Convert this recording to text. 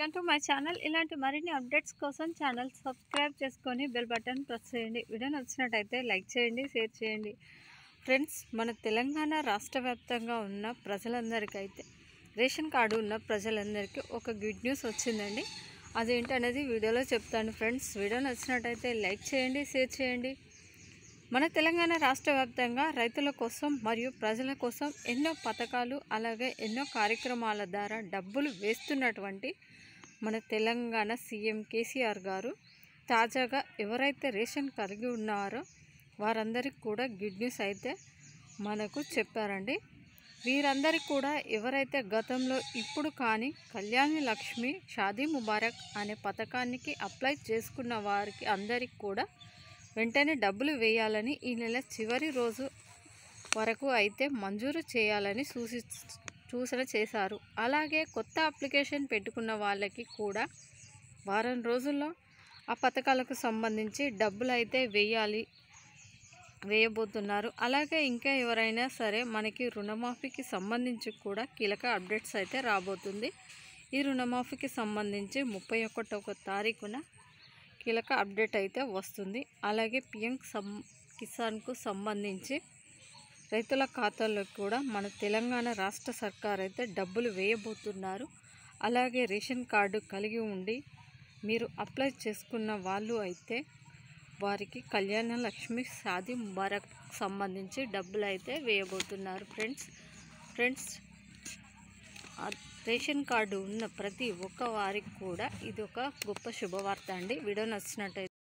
welcome to my channel ఇలాంటి మరిన్ని updates కోసం ఛానల్ సబ్స్క్రైబ్ చేసుకొని బెల్ బటన్ ప్రెస్ చేయండి వీడియో నచ్చినట్టయితే లైక్ చేయండి షేర్ చేయండి ఫ్రెండ్స్ మన తెలంగాణ రాష్ట్ర వ్యాప్తంగా ఉన్న ప్రజలందరికైతే రేషన్ కార్డు ఉన్న ప్రజలందరికీ ఒక గుడ్ న్యూస్ వచ్చిందండి అదేంటనేది వీడియోలో చెప్తాను ఫ్రెండ్స్ వీడియో నచ్చినట్టయితే లైక్ చేయండి షేర్ చేయండి మన తెలంగాణ రాష్ట్ర వ్యాప్తంగా రైతుల కోసం మరియు ప్రజల కోసం ఎన్నో పథకాలు అలాగే ఎన్నో కార్యక్రమాల ద్వారా డబ్బులు వేస్తున్నటువంటి మన తెలంగాణ సీఎం కేసీఆర్ గారు తాజాగా ఎవరైతే రేషన్ కలిగి ఉన్నారో వారందరికీ కూడా గుడ్ న్యూస్ అయితే మనకు చెప్పారండి వీరందరికీ కూడా ఎవరైతే గతంలో ఇప్పుడు కానీ కళ్యాణి లక్ష్మి షాదీ ముబారక్ అనే పథకానికి అప్లై చేసుకున్న వారికి అందరికీ కూడా వెంటనే డబ్బులు వేయాలని ఈ నెల చివరి రోజు వరకు అయితే మంజూరు చేయాలని సూచి సూచన చేశారు అలాగే కొత్త అప్లికేషన్ పెట్టుకున్న వాళ్ళకి కూడా వారం రోజుల్లో ఆ పథకాలకు సంబంధించి డబ్బులు అయితే వేయాలి వేయబోతున్నారు అలాగే ఇంకా ఎవరైనా సరే మనకి రుణమాఫీకి సంబంధించి కూడా కీలక అప్డేట్స్ అయితే రాబోతుంది ఈ రుణమాఫీకి సంబంధించి ముప్పై ఒకటవ తారీఖున కీలక అప్డేట్ అయితే వస్తుంది అలాగే పిఎం సం కిసాన్కు సంబంధించి రైతుల ఖాతాల్లో కూడా మన తెలంగాణ రాష్ట్ర సర్కార్ అయితే డబ్బులు వేయబోతున్నారు అలాగే రేషన్ కార్డు కలిగి ఉండి మీరు అప్లై చేసుకున్న వాళ్ళు అయితే వారికి కళ్యాణ లక్ష్మి షాదీ ముబారక్ సంబంధించి డబ్బులు అయితే వేయబోతున్నారు ఫ్రెండ్స్ ఫ్రెండ్స్ ఆ రేషన్ కార్డు ఉన్న ప్రతి ఒక్క వారికి కూడా ఇది ఒక గొప్ప శుభవార్త అండి వీడియో నచ్చినట్టయితే